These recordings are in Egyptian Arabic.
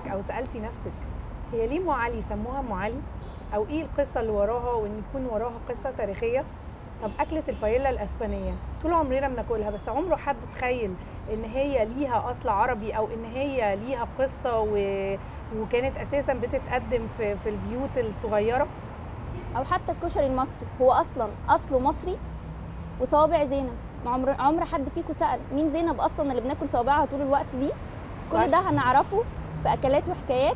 او سالتي نفسك هي ليه ام علي سموها ام علي او ايه القصه اللي وراها وان يكون وراها قصه تاريخيه طب اكله البايلا الاسبانيه طول عمرنا بناكلها بس عمره حد تخيل ان هي ليها اصل عربي او ان هي ليها قصه و... وكانت اساسا بتتقدم في في البيوت الصغيره او حتى الكشري المصري هو اصلا اصله مصري وصوابع زينب ما عمر عمر حد فيكم سال مين زينب اصلا اللي بناكل صوابعها طول الوقت دي كل ده هنعرفه في اكلات وحكايات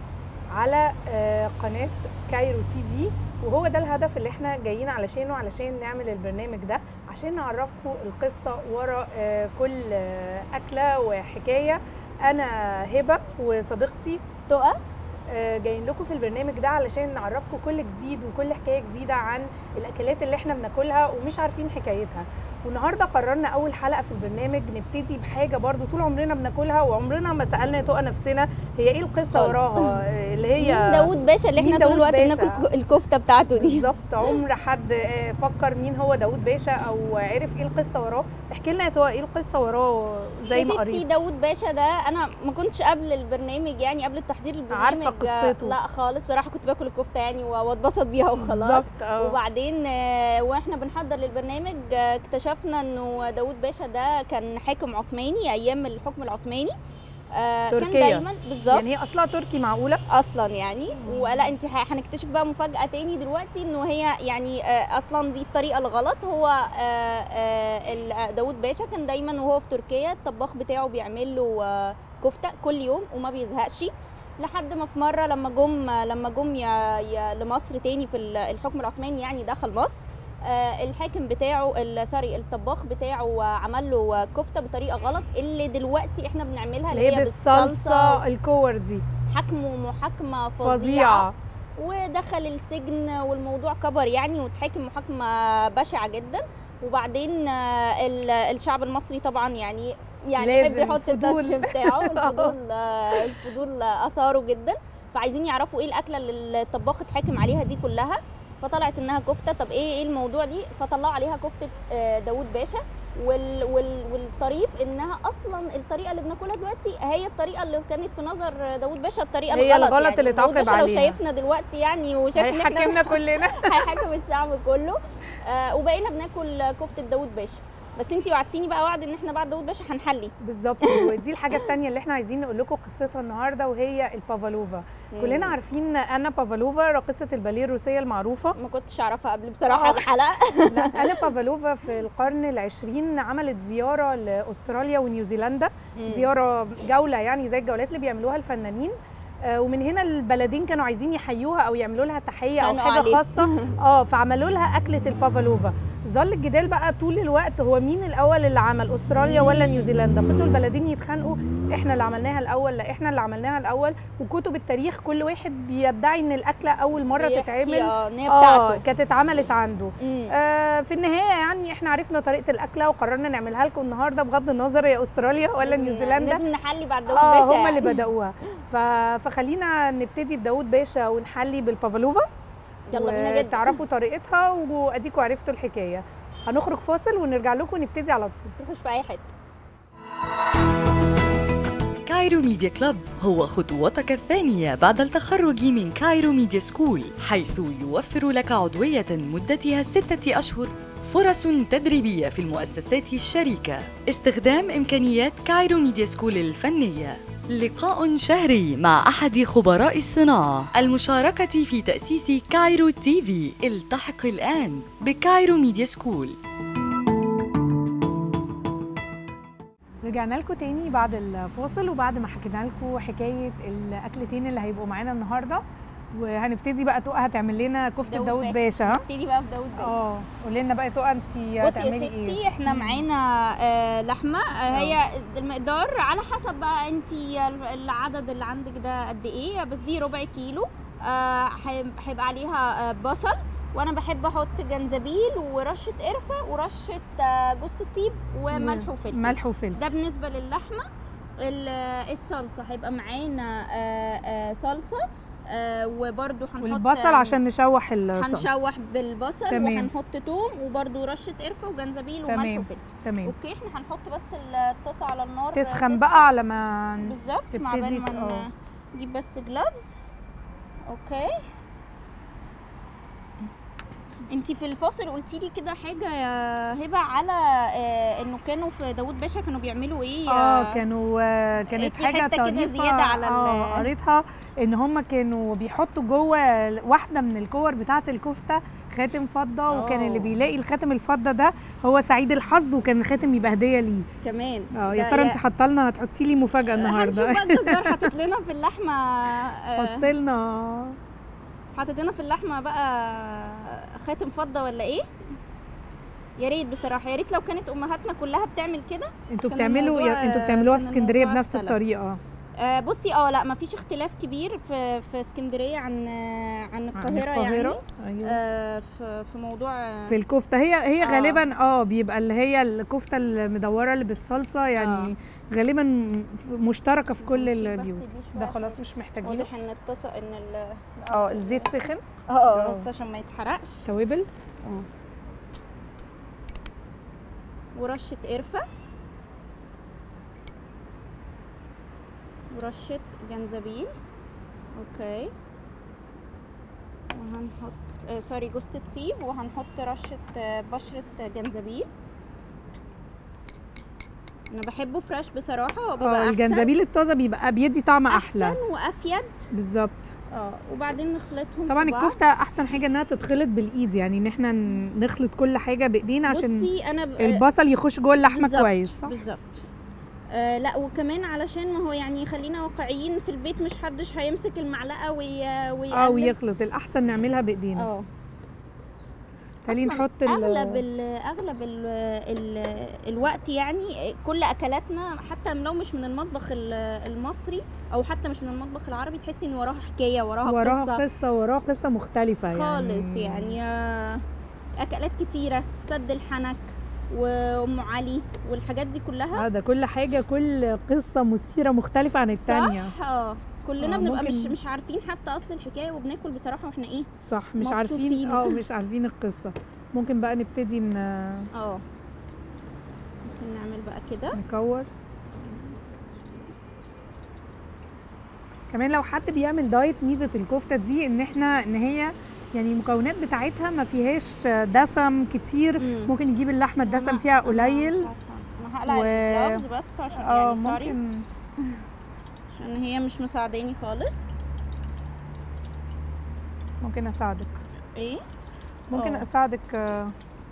على آه، قناه كايرو تي في وهو ده الهدف اللي احنا جايين علشانه علشان نعمل البرنامج ده عشان نعرفكم القصه ورا آه، كل آه، اكله وحكايه انا هبه وصديقتي تقى آه، جايين لكم في البرنامج ده علشان نعرفكم كل جديد وكل حكايه جديده عن الاكلات اللي احنا بناكلها ومش عارفين حكايتها والنهارده قررنا اول حلقه في البرنامج نبتدي بحاجه برضو طول عمرنا بناكلها وعمرنا ما سالنا يا تقى نفسنا هي ايه القصه خالص. وراها آه، اللي هي مين داوود باشا اللي مين احنا طول داوود الوقت باشا؟ بناكل الكفته بتاعته دي بالظبط عمر حد آه، فكر مين هو داوود باشا او عرف ايه القصه وراه احكي لنا يا تقى ايه القصه وراه زي يا ما ستي قريت داوود باشا ده انا ما كنتش قبل البرنامج يعني قبل التحضير البرنامج عارفة قصته. لا خالص بصراحه كنت باكل الكفته يعني و- واتبسط بيها وخلاص بالظبط اه وبعدين آه، واحنا بنحضر للبرنامج آه، اكتشفنا انه داوود باشا ده كان حاكم عثماني ايام الحكم العثماني آه، كان تركيا. دايما بالظبط يعني هي اصلها تركي معقوله اصلا يعني ولا انت ح- هنكتشف بقى مفاجاه تاني دلوقتي انه هي يعني آه، اصلا دي الطريقه الغلط هو آه، آه، ال- آه، داوود باشا كان دايما وهو في تركيا الطباخ بتاعه بيعمل له آه، كفته كل يوم وما بيزهقش لحد ما في مره لما جم لما جم يا- يا لمصر تاني في ال- الحكم العثماني يعني دخل مصر آه، الحاكم بتاعه ال- سوري الطباخ بتاعه آه، عمل له آه، كفته بطريقه غلط اللي دلوقتي احنا بنعملها اللي هي بالصلصه الكور دي حكم ومحاكمه فظيعه فظيعه ودخل السجن والموضوع كبر يعني واتحاكم محاكمه بشعه جدا وبعدين آه، ال- الشعب المصري طبعا يعني يعني يحب لازم يحط الفضول. التاتش بتاعه الفضول آه، الفضول آه، اثاره جدا فعايزين يعرفوا ايه الاكله اللي الطباخ اتحاكم عليها دي كلها فطلعت انها كفته طب ايه ايه الموضوع دي فطلعوا عليها كفته آه، داوود باشا وال وال والطريف انها اصلا الطريقه اللي بناكلها دلوقتي هي الطريقه اللي كانت في نظر داوود باشا الطريقه هي الغلط الغلط يعني اللي داوود اتعاقب باشا لو عليها. شايفنا دلوقتي يعني وشايف ان احنا هيحكمنا كلنا هيحاكم الشعب كله آه وبقينا بناكل كفته داوود باشا بس انتي وعدتيني بقى وعد ان احنا بعد داوود باشا هنحلي بالظبط ودي الحاجه الثانيه اللي احنا عايزين نقول لكم قصتها النهارده وهي البافالوفا كلنا عارفين انا بافالوفا راقصه الباليه الروسيه المعروفه ما كنتش اعرفها قبل بصراحه آه. الحلقه لا انا بافالوفا في القرن العشرين عملت زياره لاستراليا ونيوزيلندا زياره جوله يعني زي الجولات اللي بيعملوها الفنانين آه، ومن هنا البلدين كانوا عايزين يحيوها او يعملوا لها تحيه او خانقوا حاجه عليه. خاصه اه فعملوا لها اكله البافالوفا ظل الجدال بقى طول الوقت هو مين الاول اللي عمل استراليا ولا نيوزيلندا فضلوا البلدين يتخانقوا احنا اللي عملناها الاول لا احنا اللي عملناها الاول وكتب التاريخ كل واحد بيدعي ان الاكله اول مره بيحكي، تتعمل اه ان هي اه بتاعته كانت اتعملت عنده مم. آه في النهايه يعني احنا عرفنا طريقه الاكله وقررنا نعملها لكم النهارده بغض النظر يا استراليا ولا لازم- نيوزيلندا لازم نحلي بعد داوود اه باشا هم يعني. اللي بداوها ف... فخلينا نبتدي بداود باشا ونحلي بالبافالوفا يلا بينا جدا تعرفوا طريقتها واديكوا عرفتوا الحكايه هنخرج فاصل ونرجع لكم ونبتدي على طول تروحوش في اي حته كايرو ميديا كلوب هو خطوتك الثانية بعد التخرج من كايرو ميديا سكول حيث يوفر لك عضوية مدتها ستة أشهر فرص تدريبية في المؤسسات الشريكة استخدام إمكانيات كايرو ميديا سكول الفنية لقاء شهري مع أحد خبراء الصناعة المشاركة في تأسيس كايرو تي في التحق الآن بكايرو ميديا سكول رجعنا لكم تاني بعد الفاصل وبعد ما حكينا لكم حكايه الاكلتين اللي هيبقوا معانا النهارده وهنبتدي بقى تقى هتعمل لنا كفته داوود داود باشا. باشا ها؟ نبتدي بقى في داوود باشا اه قولي لنا بقى تقى انت بصي يا هتعملي ستي ايه احنا معانا آه لحمه آه هي المقدار على حسب بقى انت العدد اللي عندك ده قد ايه بس دي ربع كيلو آه هيب- هيبقى عليها آه بصل وانا بحب احط جنزبيل ورشه قرفه ورشه آه جوز الطيب وملح وفلفل ملح وفلفل ده بالنسبه للحمه ال- الصلصه هيبقى معانا آه آه صلصه آه وبرده هنحط والبصل عشان نشوح الصلصه هنشوح بالبصل تمام. وهنحط توم وبرده رشه قرفه وجنزبيل وملح تمام. وفلفل تمام اوكي احنا هنحط بس الطاسه على النار تسخن بقى على ما بالظبط مع تبتدي بال ما اه. ن- نجيب بس جلافز اوكي انتي في الفاصل قلتي لي كده حاجه يا هبه على آه انه كانوا في داوود باشا كانوا بيعملوا ايه اه كانوا آه، كانت قالت لي حاجه حتة كده طريفه زيادة على ال- اه قريتها ان هم كانوا بيحطوا جوه واحده من الكور بتاعه الكفته خاتم فضه وكان آه. اللي بيلاقي الخاتم الفضه ده هو سعيد الحظ وكان الخاتم يبقى هديه ليه كمان اه يا ده ترى انت حاطه لنا هتحطي لي مفاجاه النهارده هنشوف بقى الجزار حاطط لنا في اللحمه آه، حط لنا حاطط لنا في اللحمه بقى خاتم فضه ولا ايه يا ريت بصراحه يا ريت لو كانت امهاتنا كلها بتعمل كده انتوا كان بتعملوا الموضوع- انتوا بتعملوها في كان اسكندريه الموضوع بنفس اختلف. الطريقه آه بصي اه لا مفيش اختلاف كبير في في اسكندريه عن آه، عن عن القاهره, يعني ايوه آه في في موضوع آه، في الكفته هي هي آه. غالبا اه بيبقى اللي هي الكفته المدوره اللي بالصلصه يعني آه. غالبا مشتركه في كل نشيل بس البيوت دي شوية ده عشان خلاص مش محتاجينه واضح ان اتصل ان ال اه الزيت سخن اه بس عشان ما يتحرقش توابل اه ورشة قرفة ورشة جنزبيل اوكي وهنحط آه سوري جوزة الطيب وهنحط رشة آه بشرة جنزبيل انا بحبه فريش بصراحة هو بيبقى اه احسن الجنزبيل الطازه بيبقى بيدي طعم احلى احسن وافيد بالظبط اه وبعدين نخلطهم طبعا في بعض. الكفته احسن حاجه انها تتخلط بالايد يعني ان احنا ن- نخلط كل حاجه بايدينا عشان بصي انا ب... البصل يخش جوه اللحمه بالظبط، كويس صح بالظبط آه لا وكمان علشان ما هو يعني خلينا واقعيين في البيت مش حدش هيمسك المعلقه وي... اه ويقلب ويخلط الاحسن نعملها بايدينا اه تعالي أصلاً نحط ال- اغلب ال اغلب ال ال الوقت يعني كل اكلاتنا حتى لو مش من المطبخ ال- المصري او حتى مش من المطبخ العربي تحسي ان وراها حكايه وراها, وراها قصه قصه وراها قصه مختلفه يعني خالص يعني آه، اكلات كتيره سد الحنك وام علي والحاجات دي كلها اه ده كل حاجه كل قصه مثيره مختلفه عن الثانيه صح اه كلنا آه، بنبقى مش ممكن- مش عارفين حتى اصل الحكايه وبناكل بصراحه واحنا ايه صح مش عارفين مبسوطين. اه مش عارفين القصه ممكن بقى نبتدي ن- اه ممكن نعمل بقى كده نكور كمان لو حد بيعمل دايت ميزه الكفته دي ان احنا ان هي يعني المكونات بتاعتها ما فيهاش دسم كتير مم. ممكن نجيب اللحمه الدسم أنا- فيها أنا قليل مش عارفة. انا هقلع و- الجلافز بس عشان اه يعني سوري ممكن عشان هي مش مساعداني خالص ممكن اساعدك ايه ممكن آه. اساعدك آه،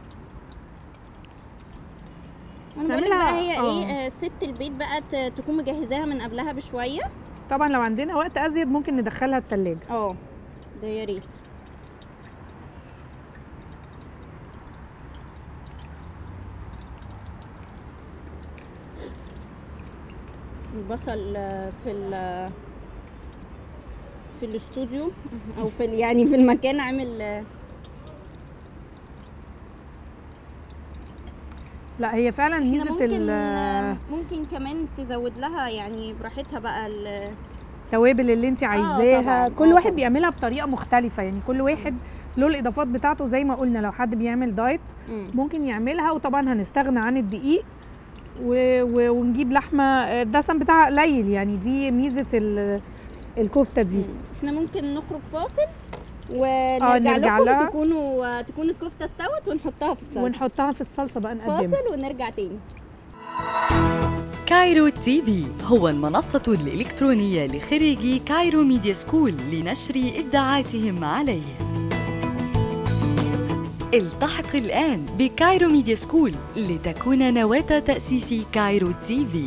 انا بقول لك نعملها- بقى هي آه. ايه آه، ست البيت بقى ت- تكون مجهزاها من قبلها بشويه طبعا لو عندنا وقت ازيد ممكن ندخلها التلاجة اه ده يا ريت البصل آه، في ال في الاستوديو او في ال- يعني في المكان عامل آه، لا هي فعلا احنا ميزه ممكن ال- آه، ممكن كمان تزود لها يعني براحتها بقى ال- التوابل اللي انت عايزاها طبعاً، كل آه واحد طبعاً. بيعملها بطريقه مختلفه يعني كل واحد له الاضافات بتاعته زي ما قلنا لو حد بيعمل دايت مم. ممكن يعملها وطبعا هنستغنى عن الدقيق و... و... ونجيب لحمه الدسم بتاعها قليل يعني دي ميزه ال... الكفته دي مم. احنا ممكن نخرج فاصل ونرجع نرجع لكم لها. تكونوا تكون الكفته استوت ونحطها في الصلصه ونحطها في الصلصه بقى نقدمها فاصل ونرجع تاني كايرو تي في هو المنصة الإلكترونية لخريجي كايرو ميديا سكول لنشر إبداعاتهم عليه التحق الآن بكايرو ميديا سكول لتكون نواة تأسيس كايرو تي في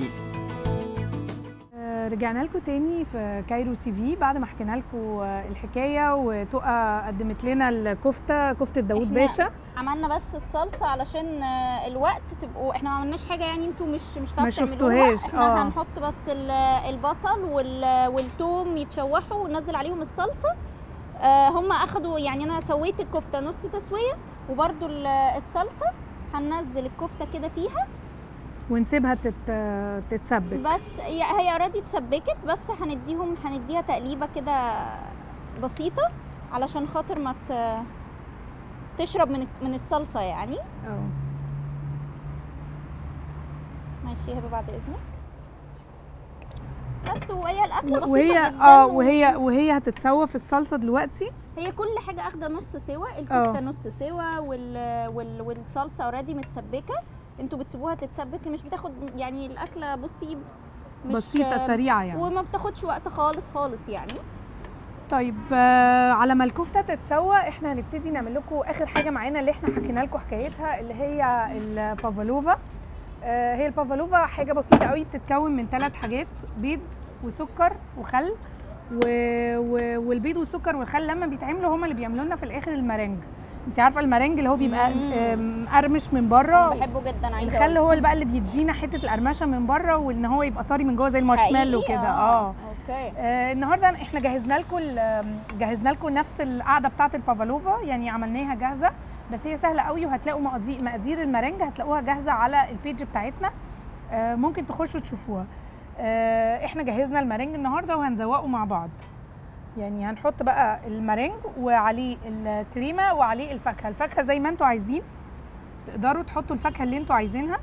آه، رجعنا لكم تاني في كايرو تي في بعد ما حكينا لكم الحكايه وتقى قدمت لنا الكفته كفته داوود إحنا باشا عملنا بس الصلصه علشان آه، الوقت تبقوا احنا ما عملناش حاجه يعني انتوا مش مش ما هتعرفوا تعملوها. شفتوهاش، احنا آه. هنحط بس ال- البصل وال- والثوم يتشوحوا وننزل عليهم الصلصه آه، هم اخدوا يعني انا سويت الكفته نص تسويه وبرده الصلصه هننزل الكفته كده فيها ونسيبها تت... تتسبك بس يعني هي اوريدي اتسبكت بس هنديهم هنديها تقليبه كده بسيطه علشان خاطر ما ت- تشرب من من الصلصه يعني اه ماشي يا هبه بعد اذنك بس وهي الاكله بسيطه وهي جدا اه و- وهي وهي هتتسوى في الصلصه دلوقتي هي كل حاجه اخده نص سوا الكفته اه. نص سوا وال... وال... والصلصه اوريدي متسبكه انتوا بتسيبوها تتسبك مش بتاخد يعني الاكله بصي مش بسيطه سريعه يعني وما بتاخدش وقت خالص خالص يعني طيب آه، على ما الكفته تتسوى احنا هنبتدي نعمل لكم اخر حاجه معانا اللي احنا حكينا لكم حكايتها اللي هي البافالوفا آه، هي البافالوفا حاجه بسيطه قوي بتتكون من ثلاث حاجات بيض وسكر وخل و... و... والبيض والسكر والخل لما بيتعملوا هما اللي بيعملوا لنا في الاخر المارنج انت عارفه المارنج اللي هو بيبقى مم. آه، مقرمش من بره بحبه جدا عايزه الخل أقول. هو اللي بقى اللي بيدينا حته القرمشه من بره وان هو يبقى طري من جوه زي المارشميلو حقيقي؟ كده اه اوكي آه، النهارده احنا جهزنا لكم جهزنا لكم نفس القعده بتاعه البافالوفا يعني عملناها جاهزه بس هي سهله قوي وهتلاقوا مقادير مقادير المارنج هتلاقوها جاهزه على البيج بتاعتنا آه، ممكن تخشوا تشوفوها آه، احنا جهزنا المارنج النهارده وهنزوقه مع بعض يعني هنحط بقى المارنج وعليه الكريمه وعليه الفاكهه الفاكهه زي ما انتوا عايزين تقدروا تحطوا الفاكهه اللي انتوا عايزينها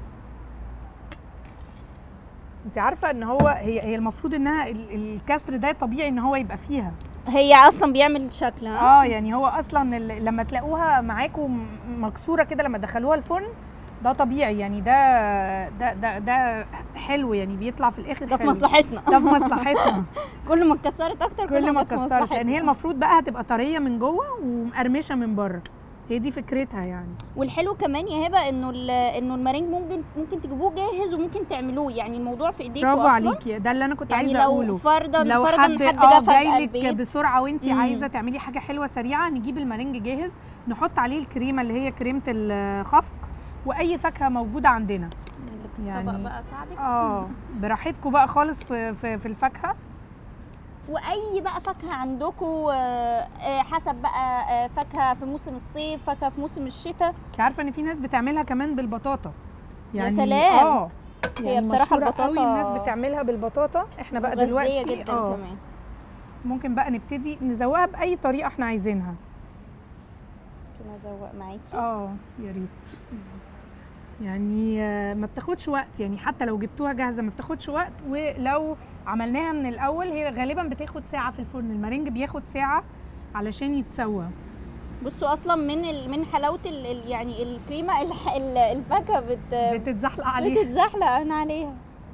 انت عارفه ان هو هي هي المفروض انها ال- الكسر ده طبيعي ان هو يبقى فيها هي اصلا بيعمل شكل ها اه يعني هو اصلا ال- لما تلاقوها معاكم م- مكسوره كده لما تدخلوها الفرن ده طبيعي يعني ده ده ده ده حلو يعني بيطلع في الاخر ده في حلو. مصلحتنا ده في مصلحتنا كل ما اتكسرت اكتر كل ما جت في كسرت يعني مصلحتنا. هي المفروض بقى هتبقى طريه من جوه ومقرمشه من بره هي دي فكرتها يعني والحلو كمان يا هبه انه ال- انه المارينج ممكن ممكن تجيبوه جاهز وممكن تعملوه يعني الموضوع في ايديكم برافو اصلا عليكي ده اللي انا كنت يعني عايزه لو اقوله فرضا لو فرضا حد حد اه جه فجاه جاي لك البيت بسرعه وانت مم. عايزه تعملي حاجه حلوه سريعه نجيب المارنج جاهز نحط عليه الكريمه اللي هي كريمه الخفق واي فاكهه موجوده عندنا يعني يعني- بقى ساعدك اه براحتكم بقى خالص في في, في الفاكهه واي بقى فاكهه عندكم حسب بقى آه، فاكهه في موسم الصيف فاكهه في موسم الشتاء انت عارفه ان في ناس بتعملها كمان بالبطاطا يا سلام. اه هي بصراحة مشهورة قوي البطاطا الناس بتعملها بالبطاطا احنا بقى غذيه دلوقتي جدا اه كمان ممكن بقى نبتدي نزوقها باي طريقه احنا عايزينها ممكن ازوق معاكي اه يا ريت يعني آه، ما بتاخدش وقت يعني حتى لو جبتوها جاهزه ما بتاخدش وقت ولو عملناها من الاول هي غالبا بتاخد ساعه في الفرن المارنج بياخد ساعه علشان يتسوى بصوا اصلا من ال... من حلاوه ال... ال... يعني الكريمه الح... ال- الفاكهه بت... بتتزحلق عليه بتتزحلق انا عليها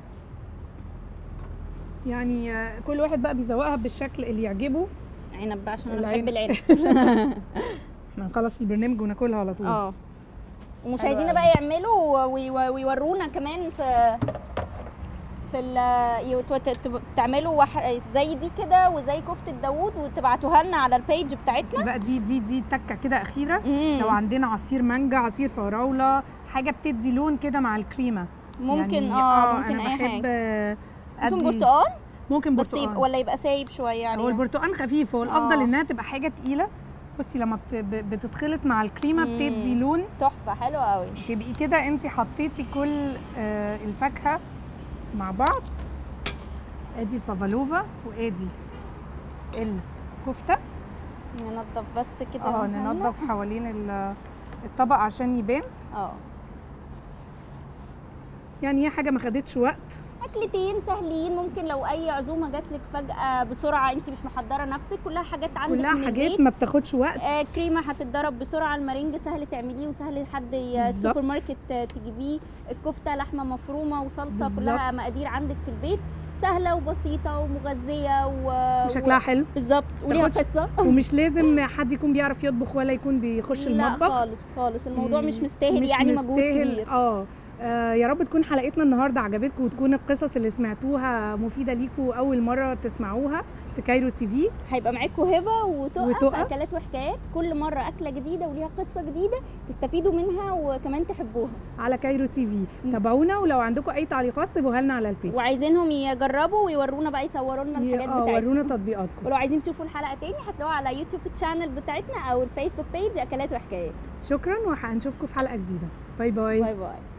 يعني آه، كل واحد بقى بيزوقها بالشكل اللي يعجبه عنب بقى عشان انا العنب. بحب العنب احنا نخلص البرنامج وناكلها على طول اه ومشاهدينا حلو بقى يعملوا وي- وي- ويورونا كمان في في ال يوت- وت- تب- تعملوا وح... زي دي كده وزي كفته داوود وتبعتوها لنا على البيج بتاعتنا بس بقى دي دي دي تكه كده اخيره مم. لو عندنا عصير مانجا عصير فراوله حاجه بتدي لون كده مع الكريمه ممكن يعني اه ممكن أنا اي بحب حاجه آه، ممكن أدي- برتقال ممكن بس برتقال يبقى ولا يبقى سايب شويه هو عليه البرتقال خفيف هو الافضل آه. انها تبقى حاجه تقيله بصي لما بت- ب- بتتخلط مع الكريمه مم. بتدي لون تحفه حلوه قوي تبقي كده انت حطيتي كل آه، الفاكهه مع بعض ادي البافالوفا وادي الكفته ننضف بس كده اه مكاننا. ننضف حوالين ال- الطبق عشان يبان اه يعني هي حاجه ما خدتش وقت اكلتين سهلين ممكن لو اي عزومه جات لك فجاه بسرعه انت مش محضره نفسك كلها حاجات عندك كلها من حاجات البيت. ما بتاخدش وقت آه كريمه هتتضرب بسرعه المارينج سهل تعمليه وسهل حد ي- بالظبط. السوبر ماركت آه، تجيبيه الكفته لحمه مفرومه وصلصه بالظبط. كلها مقادير عندك في البيت سهله وبسيطه ومغذيه و... وشكلها و... حلو بالظبط وليها تاخدش- قصه ومش لازم حد يكون بيعرف يطبخ ولا يكون بيخش لا المطبخ خالص خالص الموضوع مش مم، مستاهل مش يعني مجهود مستاهل. كبير اه آه، يا رب تكون حلقتنا النهارده عجبتكم وتكون القصص اللي سمعتوها مفيده ليكم اول مره تسمعوها في كايرو تي في هيبقى معاكم هبه وتقف, وتقف. اكلات وحكايات كل مره اكله جديده وليها قصه جديده تستفيدوا منها وكمان تحبوها على كايرو تي في تابعونا ولو عندكم اي تعليقات سيبوها لنا على البيج وعايزينهم يجربوا ويورونا بقى يصوروا لنا الحاجات اه بتاعتهم ورونا تطبيقاتكم ولو عايزين تشوفوا الحلقه تاني هتلاقوها على يوتيوب تشانل بتاعتنا او الفيسبوك بيج اكلات وحكايات شكرا وهنشوفكم في حلقه جديده باي باي باي باي